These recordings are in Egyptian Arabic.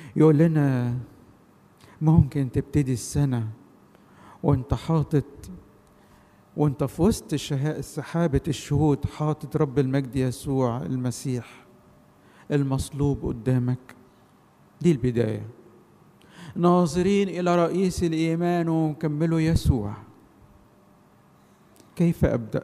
يقول لنا ممكن تبتدي السنة وانت حاطط وانت في وسط سحابة الشهود حاطط رب المجد يسوع المسيح المصلوب قدامك دي البداية ناظرين إلى رئيس الإيمان ومكمله يسوع كيف أبدأ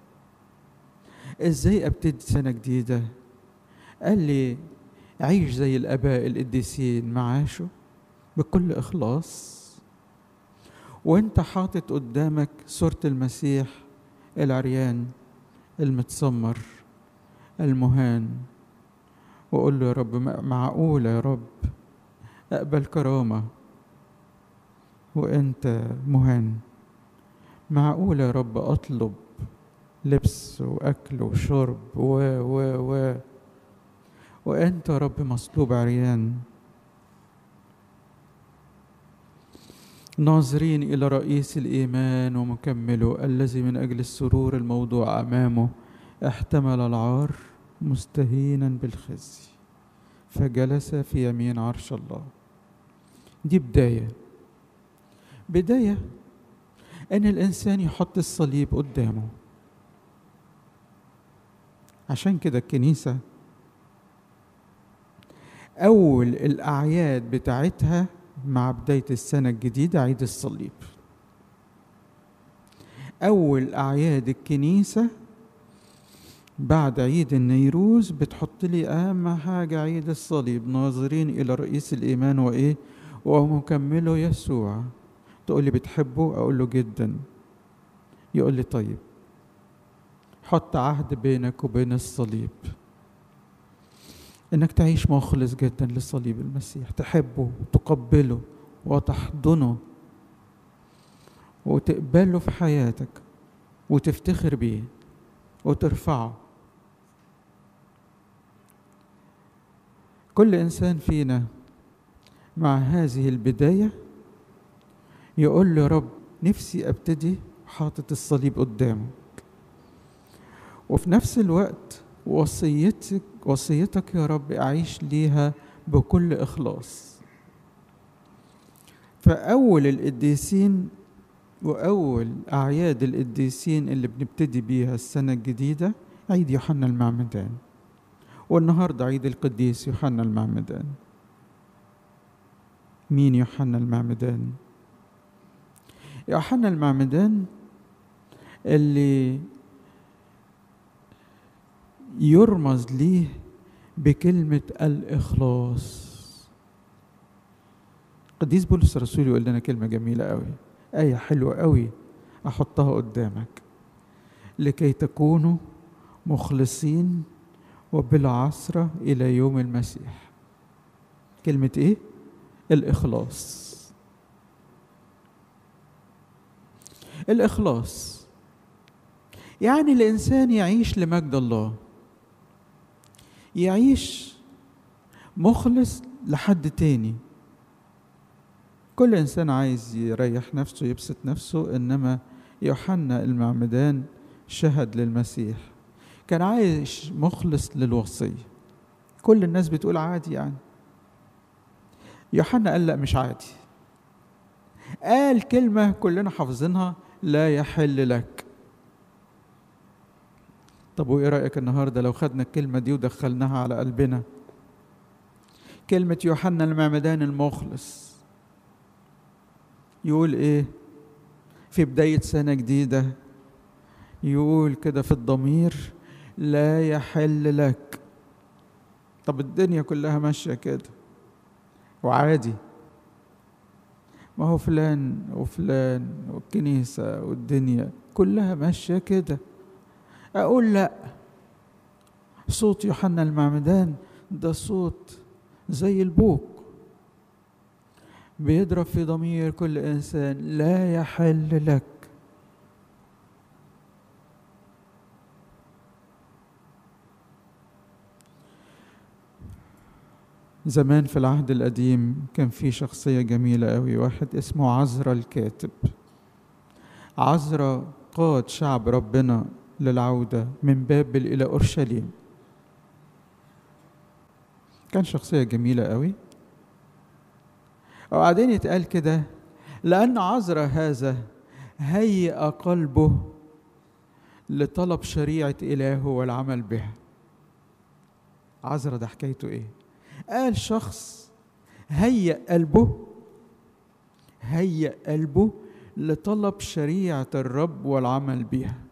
إزاي أبتدي سنة جديدة قال لي عيش زي الآباء القديسين معاشوا بكل إخلاص وانت حاطط قدامك صورة المسيح العريان المتسمر المهان وقول له يا رب معقولة يا رب أقبل كرامة وأنت مهان معقولة يا رب أطلب لبس وأكل وشرب و و و وأنت يا رب مصلوب عريان ناظرين إلى رئيس الإيمان ومكمله الذي من أجل السرور الموضوع أمامه احتمل العار مستهينا بالخزي فجلس في يمين عرش الله دي بداية بداية أن الإنسان يحط الصليب قدامه عشان كده الكنيسة أول الأعياد بتاعتها مع بداية السنة الجديدة عيد الصليب أول أعياد الكنيسة بعد عيد النيروز بتحط لي أهم حاجة عيد الصليب ناظرين إلى رئيس الإيمان وإيه ومكمله يسوع تقول لي بتحبه أقول له جدا يقول لي طيب حط عهد بينك وبين الصليب انك تعيش مخلص جدا لصليب المسيح تحبه وتقبله وتحضنه وتقبله في حياتك وتفتخر بيه وترفعه كل انسان فينا مع هذه البدايه يقول له يا رب نفسي ابتدي حاطط الصليب قدامه وفي نفس الوقت وصيتك وصيتك يا رب أعيش ليها بكل إخلاص فأول القديسين وأول أعياد القديسين اللي بنبتدي بيها السنة الجديدة عيد يوحنا المعمدان والنهاردة عيد القديس يوحنا المعمدان مين يوحنا المعمدان يوحنا المعمدان اللي يرمز ليه بكلمة الإخلاص قديس بولس الرسول يقول لنا كلمة جميلة قوي آية حلوة قوي أحطها قدامك لكي تكونوا مخلصين وبلا عثرة إلى يوم المسيح كلمة إيه؟ الإخلاص الإخلاص يعني الإنسان يعيش لمجد الله يعيش مخلص لحد تاني كل انسان عايز يريح نفسه يبسط نفسه انما يوحنا المعمدان شهد للمسيح كان عايش مخلص للوصيه كل الناس بتقول عادي يعني يوحنا قال لا مش عادي قال كلمه كلنا حافظينها لا يحل لك طب وايه رايك النهارده لو خدنا الكلمه دي ودخلناها على قلبنا كلمه يوحنا المعمدان المخلص يقول ايه في بدايه سنه جديده يقول كده في الضمير لا يحل لك طب الدنيا كلها ماشيه كده وعادي ما هو فلان وفلان والكنيسه والدنيا كلها ماشيه كده أقول لا صوت يوحنا المعمدان ده صوت زي البوق بيضرب في ضمير كل إنسان لا يحل لك زمان في العهد القديم كان في شخصية جميلة قوي واحد اسمه عزرا الكاتب عزرا قاد شعب ربنا للعودة من بابل إلى أورشليم كان شخصية جميلة قوي وبعدين يتقال كده لأن عذر هذا هيأ قلبه لطلب شريعة إلهه والعمل بها عذرا ده حكايته إيه؟ قال شخص هيأ قلبه هيأ قلبه لطلب شريعة الرب والعمل بها